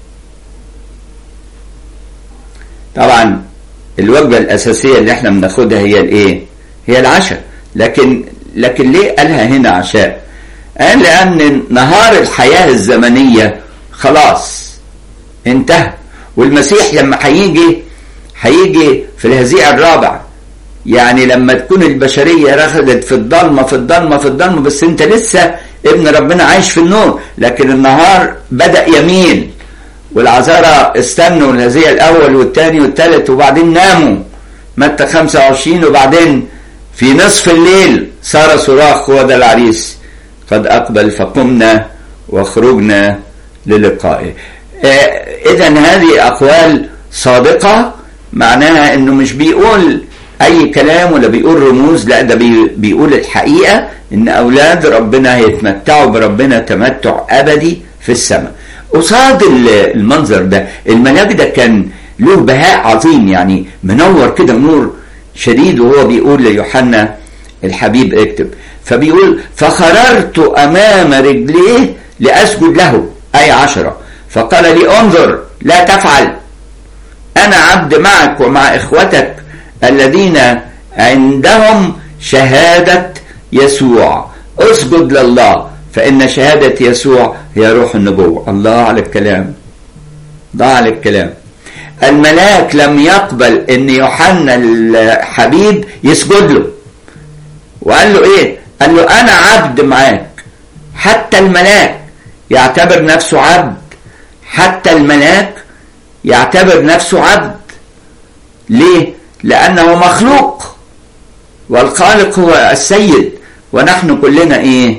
طبعا الوجبة الأساسية اللي احنا بناخدها هي الإيه؟ هي العشاء لكن لكن ليه قالها هنا عشاء؟ قال لأن نهار الحياة الزمنية خلاص انتهى والمسيح لما هيجي هيجي في الهزيع الرابع يعني لما تكون البشرية رخدت في الضلمة في الضلمة في الضلمة بس انت لسه ابن ربنا عايش في النور لكن النهار بدأ يميل والعذارى استنوا الهزيع الأول والثاني والثالث وبعدين ناموا متى 25 وبعدين في نصف الليل صار صراخ هو ده العريس قد أقبل فقمنا وخرجنا للقائه إذا هذه أقوال صادقة معناها إنه مش بيقول أي كلام ولا بيقول رموز لا ده بيقول الحقيقة إن أولاد ربنا هيتمتعوا بربنا تمتع أبدي في السماء قصاد المنظر ده الملاك ده كان له بهاء عظيم يعني منور كده نور شديد وهو بيقول ليوحنا الحبيب اكتب فبيقول فخررت أمام رجليه لأسجد له أي عشرة فقال لي انظر لا تفعل أنا عبد معك ومع إخوتك الذين عندهم شهادة يسوع اسجد لله فإن شهادة يسوع هي روح النبوة الله على الكلام الله على الكلام الملاك لم يقبل ان يوحنا الحبيب يسجد له وقال له ايه قال له انا عبد معاك حتى الملاك يعتبر نفسه عبد حتى الملاك يعتبر نفسه عبد ليه لانه مخلوق والخالق هو السيد ونحن كلنا ايه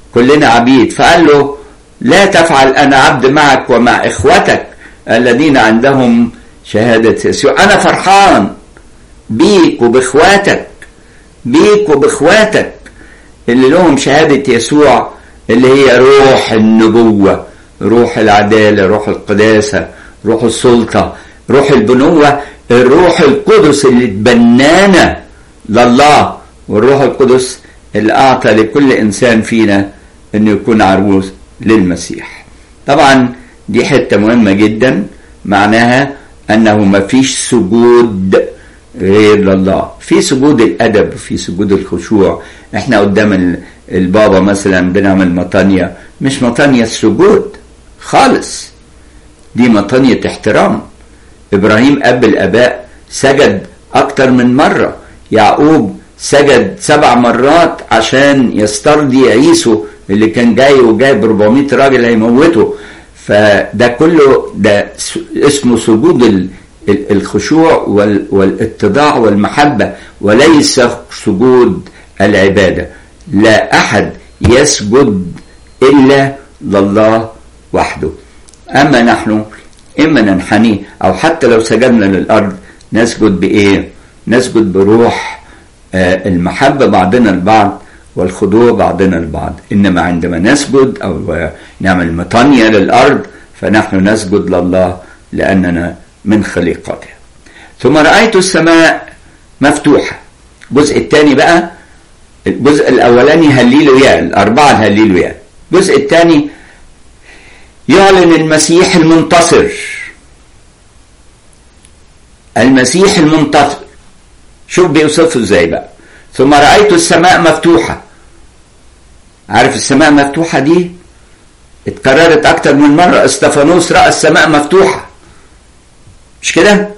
كلنا عبيد فقال له لا تفعل أنا عبد معك ومع إخوتك الذين عندهم شهادة يسوع أنا فرحان بيك وبإخواتك بيك وبإخواتك اللي لهم شهادة يسوع اللي هي روح النبوة روح العدالة روح القداسة روح السلطة روح البنوة الروح القدس اللي تبنانا لله والروح القدس اللي أعطى لكل إنسان فينا أنه يكون عروس للمسيح طبعا دي حتة مهمة جدا معناها أنه ما فيش سجود غير لله في سجود الأدب في سجود الخشوع احنا قدام البابا مثلا بنعمل مطانية مش مطانية السجود خالص دي مطانية احترام إبراهيم أب الآباء سجد أكتر من مرة يعقوب سجد سبع مرات عشان يسترضي عيسو اللي كان جاي وجايب 400 راجل هيموته فده كله ده اسمه سجود الخشوع والاتضاع والمحبة وليس سجود العبادة لا أحد يسجد إلا لله وحده أما نحن إما ننحني أو حتى لو سجدنا للأرض نسجد بإيه نسجد بروح المحبة بعضنا البعض والخضوع بعضنا البعض إنما عندما نسجد أو نعمل مطانية للأرض فنحن نسجد لله لأننا من خليقته ثم رأيت السماء مفتوحة الجزء الثاني بقى الجزء الأولاني هللويا الأربعة الهللويا الجزء الثاني يعلن المسيح المنتصر المسيح المنتصر شوف بيوصفه ازاي بقى ثم رأيت السماء مفتوحة عارف السماء مفتوحة دي اتكررت أكتر من مرة استفانوس رأى السماء مفتوحة مش كده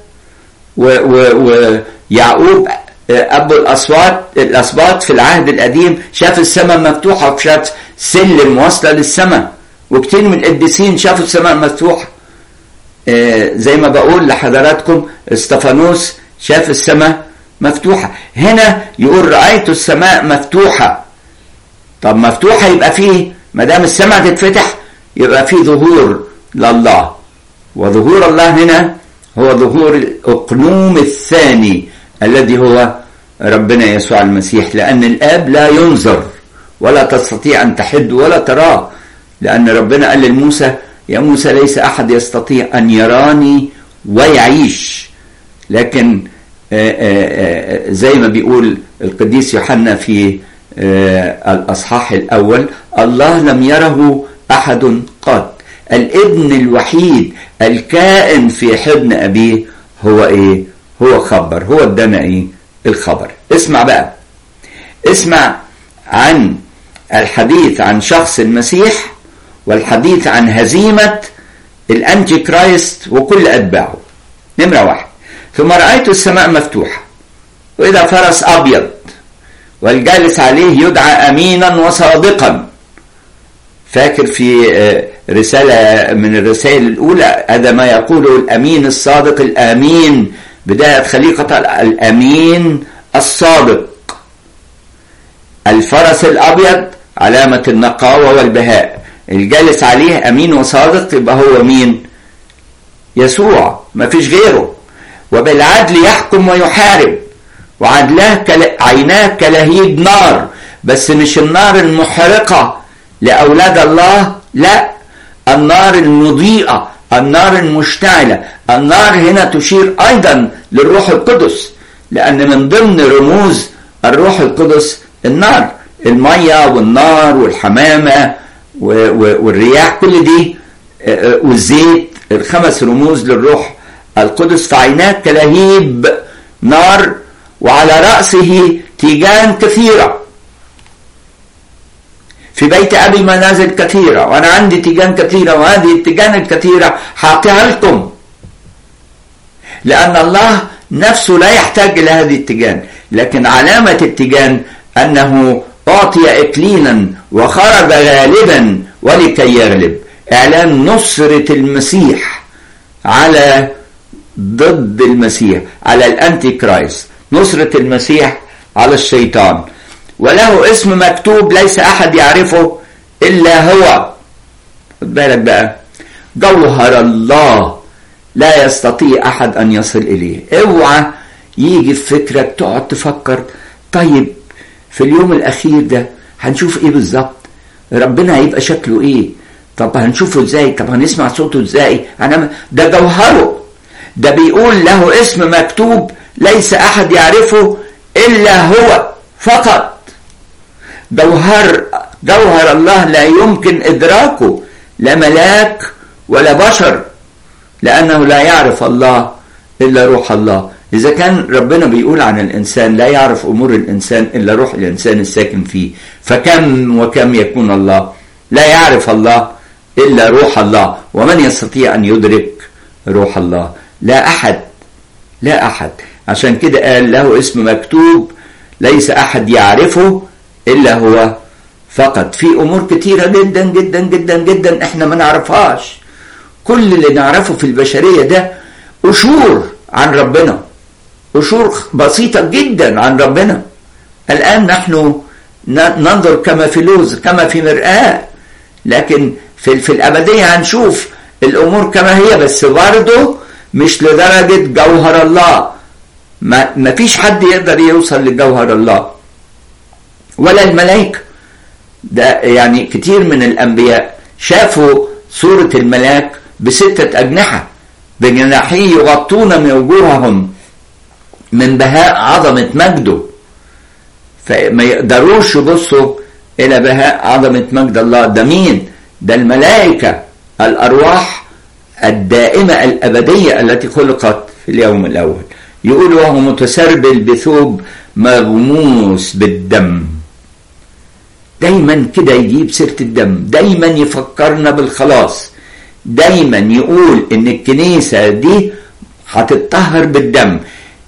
ويعقوب أبو الأصوات الأسباط في العهد القديم شاف السماء مفتوحة وشاف سلم واصلة للسماء وكتير من القديسين شافوا السماء مفتوحة زي ما بقول لحضراتكم استفانوس شاف السماء مفتوحة هنا يقول رأيت السماء مفتوحة طب مفتوحة يبقى فيه ما دام السماء تتفتح يبقى فيه ظهور لله وظهور الله هنا هو ظهور الأقنوم الثاني الذي هو ربنا يسوع المسيح لأن الآب لا ينظر ولا تستطيع أن تحد ولا تراه لأن ربنا قال لموسى يا موسى ليس أحد يستطيع أن يراني ويعيش لكن آآ آآ زي ما بيقول القديس يوحنا في الأصحاح الأول الله لم يره أحد قط الابن الوحيد الكائن في حضن أبيه هو إيه هو خبر هو ادانا إيه الخبر اسمع بقى اسمع عن الحديث عن شخص المسيح والحديث عن هزيمة الأنتي كرايست وكل أتباعه نمرة واحد ثم رأيت السماء مفتوحة وإذا فرس أبيض والجالس عليه يدعى أمينا وصادقا فاكر في رسالة من الرسائل الأولى هذا ما يقوله الأمين الصادق الأمين بداية خليقة الأمين الصادق الفرس الأبيض علامة النقاوة والبهاء الجالس عليه أمين وصادق يبقى هو مين يسوع ما فيش غيره وبالعدل يحكم ويحارب وعدلاه كل... عيناه كلهيب نار بس مش النار المحرقة لأولاد الله لا النار المضيئة النار المشتعلة النار هنا تشير أيضا للروح القدس لأن من ضمن رموز الروح القدس النار المية والنار والحمامة والرياح كل دي والزيت الخمس رموز للروح القدس فعيناه كلهيب نار وعلى رأسه تيجان كثيرة في بيت أبي منازل كثيرة وأنا عندي تيجان كثيرة وهذه التيجان الكثيرة حاقها لكم لأن الله نفسه لا يحتاج إلى هذه التيجان لكن علامة التيجان أنه أعطي إكليلا وخرج غالبا ولكي يغلب إعلان نصرة المسيح على ضد المسيح على الأنتي كرايست نصرة المسيح على الشيطان وله اسم مكتوب ليس أحد يعرفه إلا هو خد بالك بقى جوهر الله لا يستطيع أحد أن يصل إليه اوعى يجي في فكرك تقعد تفكر طيب في اليوم الأخير ده هنشوف إيه بالظبط ربنا هيبقى شكله إيه طب هنشوفه إزاي طب هنسمع صوته إزاي أنا ده جوهره ده بيقول له اسم مكتوب ليس أحد يعرفه إلا هو فقط جوهر جوهر الله لا يمكن إدراكه لا ملاك ولا بشر لأنه لا يعرف الله إلا روح الله إذا كان ربنا بيقول عن الإنسان لا يعرف أمور الإنسان إلا روح الإنسان الساكن فيه فكم وكم يكون الله لا يعرف الله إلا روح الله ومن يستطيع أن يدرك روح الله لا أحد لا أحد عشان كده قال له اسم مكتوب ليس أحد يعرفه إلا هو فقط في أمور كتيرة جدا جدا جدا جدا إحنا ما نعرفهاش كل اللي نعرفه في البشرية ده قشور عن ربنا قشور بسيطة جدا عن ربنا الآن نحن ننظر كما في لوز كما في مرآة لكن في, في الأبدية هنشوف الأمور كما هي بس برضه مش لدرجة جوهر الله ما, ما فيش حد يقدر يوصل لجوهر الله ولا الملائكة ده يعني كتير من الأنبياء شافوا صورة الملاك بستة أجنحة بجناحيه يغطون من وجوههم من بهاء عظمة مجده فما يقدروش يبصوا إلى بهاء عظمة مجد الله ده مين؟ ده الملائكة الأرواح الدائمة الأبدية التي خلقت في اليوم الأول يقول وهو متسربل بثوب مغموس بالدم دايما كده يجيب سيرة الدم دايما يفكرنا بالخلاص دايما يقول ان الكنيسة دي هتتطهر بالدم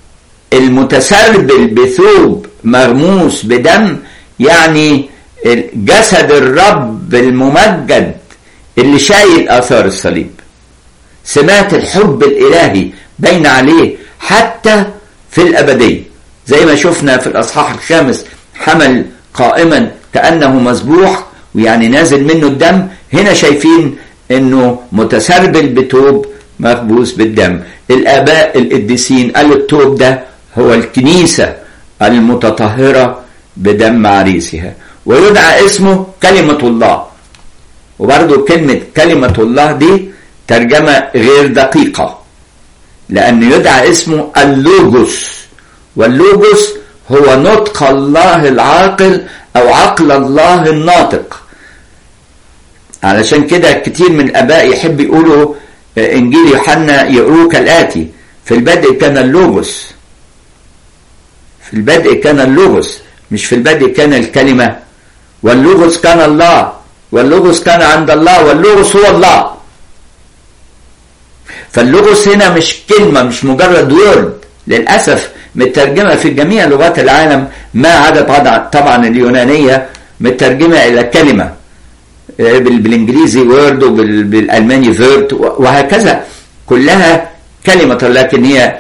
المتسربل بثوب مغموس بدم يعني جسد الرب الممجد اللي شايل اثار الصليب سمات الحب الالهي بين عليه حتى في الابديه زي ما شفنا في الاصحاح الخامس حمل قائما كانه مذبوح ويعني نازل منه الدم هنا شايفين انه متسربل بتوب مخبوس بالدم الاباء القديسين قالوا التوب ده هو الكنيسه المتطهره بدم عريسها ويدعى اسمه كلمه الله وبرضه كلمه كلمه الله دي ترجمه غير دقيقه لان يدعى اسمه اللوجوس واللوجوس هو نطق الله العاقل او عقل الله الناطق علشان كده كتير من الاباء يحب يقولوا انجيل يوحنا يقروه كالاتي في البدء كان اللوجوس في البدء كان اللوجوس مش في البدء كان الكلمه واللوجوس كان الله واللوجوس كان عند الله واللوجوس هو الله فاللوجوس هنا مش كلمه مش مجرد وورد للاسف مترجمه في جميع لغات العالم ما عدا طبعا اليونانيه مترجمه الى كلمه بالانجليزي وورد وبالالماني فيرت وهكذا كلها كلمه لكن هي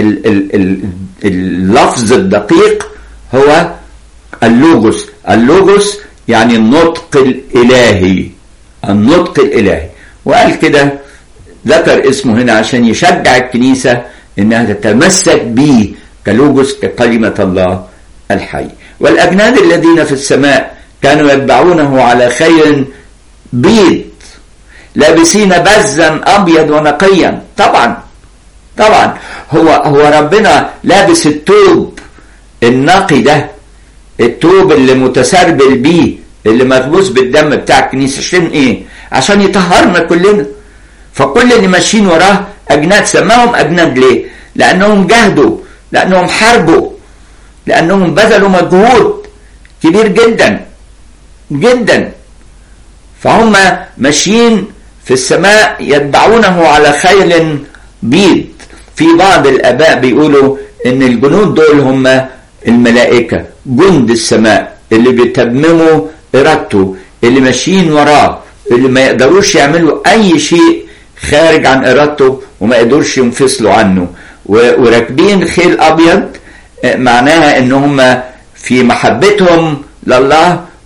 اللفظ الدقيق هو اللوجوس اللوجوس يعني النطق الالهي النطق الالهي وقال كده ذكر اسمه هنا عشان يشجع الكنيسه انها تتمسك به كلوجوس ككلمه الله الحي والاجناد الذين في السماء كانوا يتبعونه على خير بيض لابسين بزا ابيض ونقيا طبعا طبعا هو هو ربنا لابس التوب النقي ده التوب اللي متسربل بيه اللي مغبوس بالدم بتاع الكنيسه عشان ايه؟ عشان يطهرنا كلنا فكل اللي ماشيين وراه اجناد سماهم اجناد ليه؟ لانهم جهدوا لانهم حاربوا لانهم بذلوا مجهود كبير جدا جدا فهم ماشيين في السماء يتبعونه على خيل بيض في بعض الاباء بيقولوا ان الجنود دول هم الملائكه جند السماء اللي بيتمموا ارادته اللي ماشيين وراه اللي ما يقدروش يعملوا اي شيء خارج عن ارادته وما يقدروش ينفصلوا عنه وراكبين خيل ابيض معناها ان هم في محبتهم لله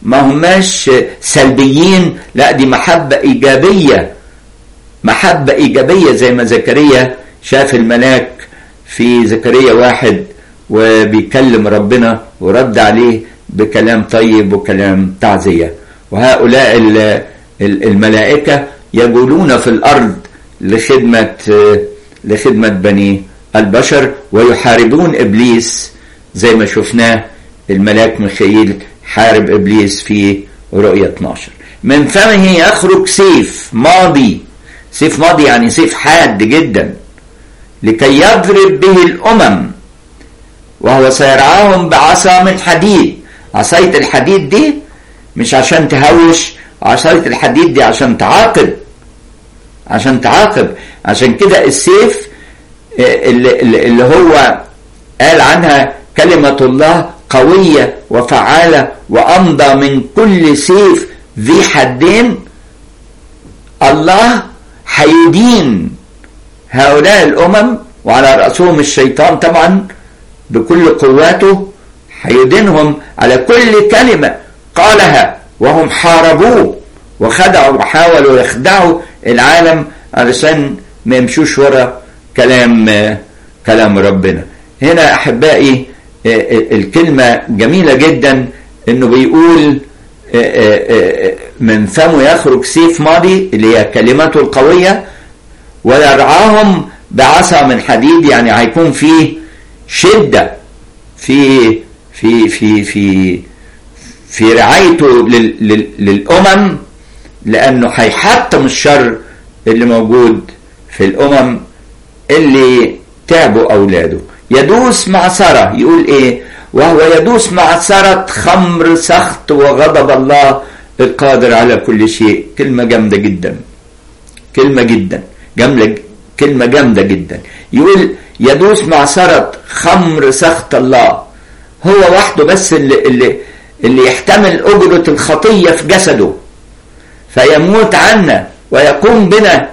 ما هماش سلبيين لا دي محبة إيجابية محبة إيجابية زي ما زكريا شاف الملاك في زكريا واحد وبيكلم ربنا ورد عليه بكلام طيب وكلام تعزية وهؤلاء الملائكة يقولون في الأرض لخدمة لخدمة بني البشر ويحاربون إبليس زي ما شفناه الملاك ميخائيل حارب إبليس في رؤية 12 من فمه يخرج سيف ماضي سيف ماضي يعني سيف حاد جدا لكي يضرب به الأمم وهو سيرعاهم بعصا من حديد عصاية الحديد دي مش عشان تهوش عصاية الحديد دي عشان تعاقب عشان تعاقب عشان كده السيف اللي, اللي هو قال عنها كلمة الله قوية وفعالة وأمضى من كل سيف ذي حدين الله هيدين هؤلاء الأمم وعلى رأسهم الشيطان طبعا بكل قواته هيدينهم على كل كلمة قالها وهم حاربوه وخدعوا وحاولوا يخدعوا العالم علشان ما يمشوش ورا كلام كلام ربنا هنا احبائي الكلمه جميله جدا انه بيقول من فمه يخرج سيف ماضي اللي هي كلمته القويه ويرعاهم بعصا من حديد يعني هيكون فيه شده في في في في في رعايته للامم لانه هيحطم الشر اللي موجود في الامم اللي تعبوا اولاده يدوس معصره يقول ايه وهو يدوس معصره خمر سخط وغضب الله القادر على كل شيء كلمه جامده جدا كلمه جدا جمله كلمه جامده جدا يقول يدوس معصره خمر سخط الله هو وحده بس اللي اللي اللي يحتمل اجره الخطيه في جسده فيموت عنا ويقوم بنا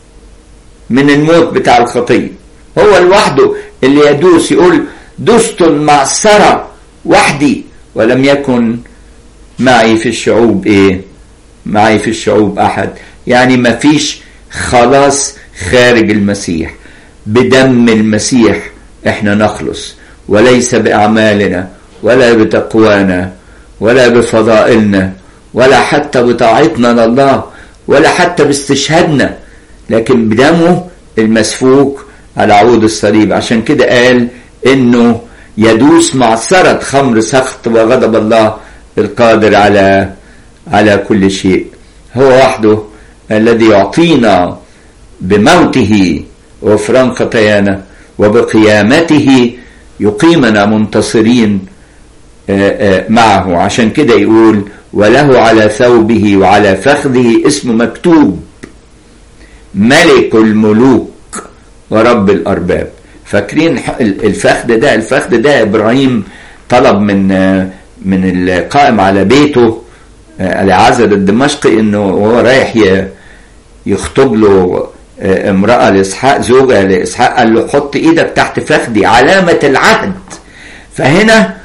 من الموت بتاع الخطيه هو لوحده اللي يدوس يقول دست المعصرة وحدي ولم يكن معي في الشعوب ايه معي في الشعوب احد يعني ما فيش خلاص خارج المسيح بدم المسيح احنا نخلص وليس باعمالنا ولا بتقوانا ولا بفضائلنا ولا حتى بطاعتنا لله ولا حتى باستشهادنا لكن بدمه المسفوك على عود الصليب عشان كده قال انه يدوس معصرة خمر سخط وغضب الله القادر على على كل شيء هو وحده الذي يعطينا بموته غفران خطايانا وبقيامته يقيمنا منتصرين معه عشان كده يقول وله على ثوبه وعلى فخذه اسم مكتوب ملك الملوك ورب الارباب فاكرين الفخذ ده الفخذ ده ابراهيم طلب من من القائم على بيته العزل الدمشقي انه وهو رايح يخطب له امرأة لإسحاق زوجة لإسحاق قال له حط إيدك تحت فخذي علامة العهد فهنا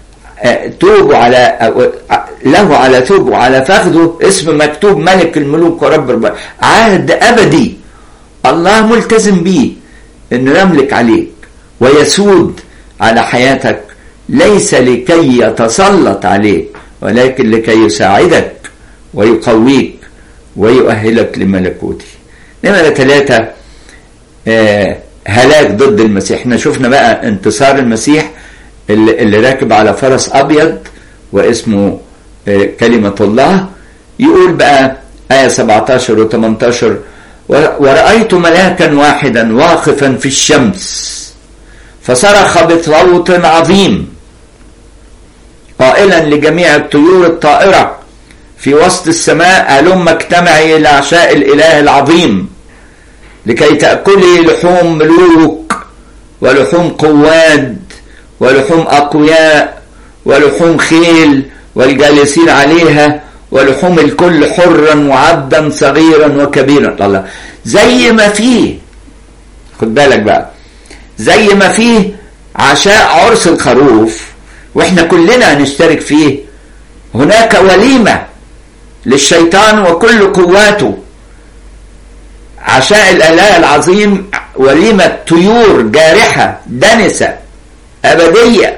توب على له على ثوب وعلى فخذه اسم مكتوب ملك الملوك ورب البر عهد أبدي الله ملتزم بيه انه يملك عليك ويسود على حياتك ليس لكي يتسلط عليك ولكن لكي يساعدك ويقويك ويؤهلك لملكوته نمرة ثلاثة آه هلاك ضد المسيح احنا شفنا بقى انتصار المسيح اللي, اللي راكب على فرس ابيض واسمه آه كلمة الله يقول بقى آية 17 و 18 ورأيت ملاكا واحدا واقفا في الشمس فصرخ بصوت عظيم قائلا لجميع الطيور الطائرة في وسط السماء هلم اجتمعي إلى عشاء الإله العظيم لكي تأكلي لحوم ملوك ولحوم قواد ولحوم أقوياء ولحوم خيل والجالسين عليها ولحوم الكل حرا وعبدا صغيرا وكبيرا الله زي ما فيه خد بالك بقى زي ما فيه عشاء عرس الخروف واحنا كلنا هنشترك فيه هناك وليمة للشيطان وكل قواته عشاء الإله العظيم وليمة طيور جارحة دنسة أبدية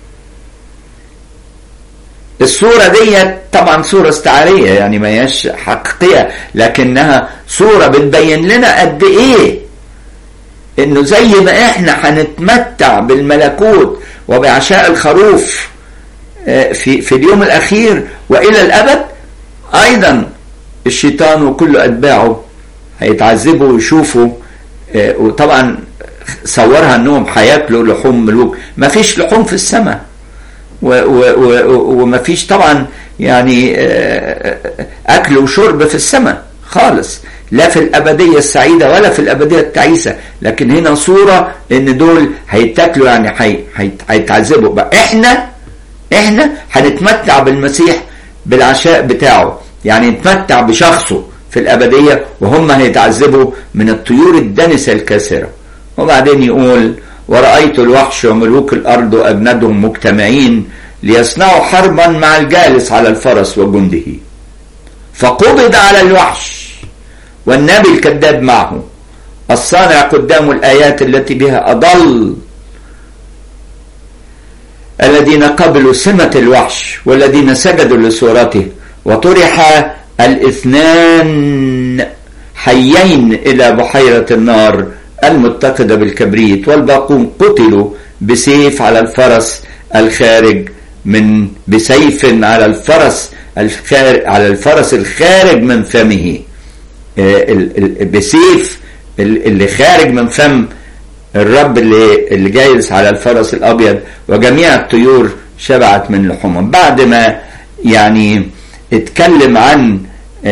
الصورة دي طبعا صورة استعارية يعني ما هياش حقيقية لكنها صورة بتبين لنا قد ايه انه زي ما احنا هنتمتع بالملكوت وبعشاء الخروف في في اليوم الاخير والى الابد ايضا الشيطان وكل اتباعه هيتعذبوا ويشوفوا وطبعا صورها انهم هياكلوا لحوم ملوك ما فيش لحوم في السماء وما فيش طبعا يعني اكل وشرب في السماء خالص لا في الابديه السعيده ولا في الابديه التعيسه لكن هنا صوره ان دول هيتاكلوا يعني هيتعذبوا بقى احنا احنا هنتمتع بالمسيح بالعشاء بتاعه يعني نتمتع بشخصه في الابديه وهم هيتعذبوا من الطيور الدنسه الكاسره وبعدين يقول ورأيت الوحش وملوك الأرض وأجندهم مجتمعين ليصنعوا حربا مع الجالس على الفرس وجنده فقبض على الوحش والنبي الكذاب معه الصانع قدام الآيات التي بها أضل الذين قبلوا سمة الوحش والذين سجدوا لصورته وطرح الاثنان حيين إلى بحيرة النار المتقدة بالكبريت والباقون قتلوا بسيف على الفرس الخارج من بسيف على الفرس الخارج على الفرس الخارج من فمه بسيف اللي خارج من فم الرب اللي اللي جالس على الفرس الابيض وجميع الطيور شبعت من لحومهم بعد ما يعني اتكلم عن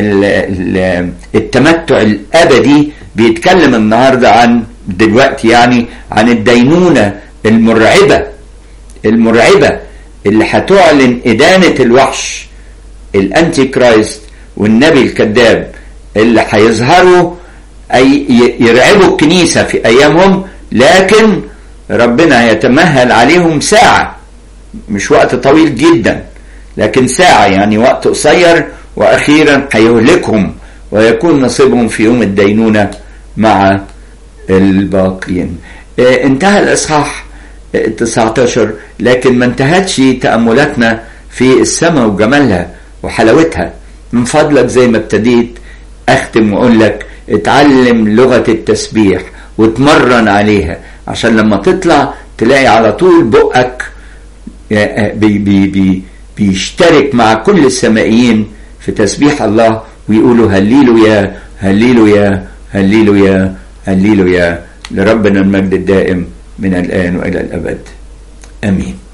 التمتع الابدي بيتكلم النهارده عن دلوقتي يعني عن الدينونه المرعبه المرعبه اللي هتعلن ادانه الوحش الانتي كرايست والنبي الكذاب اللي هيظهروا اي يرعبوا الكنيسه في ايامهم لكن ربنا هيتمهل عليهم ساعه مش وقت طويل جدا لكن ساعه يعني وقت قصير واخيرا هيهلكهم ويكون نصيبهم في يوم الدينونه مع الباقين انتهى الإصحاح 19 لكن ما انتهتش تأملاتنا في السماء وجمالها وحلاوتها من فضلك زي ما ابتديت أختم وأقول لك اتعلم لغة التسبيح وتمرن عليها عشان لما تطلع تلاقي على طول بقك بي بي بي بيشترك مع كل السمائيين في تسبيح الله ويقولوا هليلو يا هليلو يا هللو يا هللو يا لربنا المجد الدائم من الآن وإلى الأبد آمين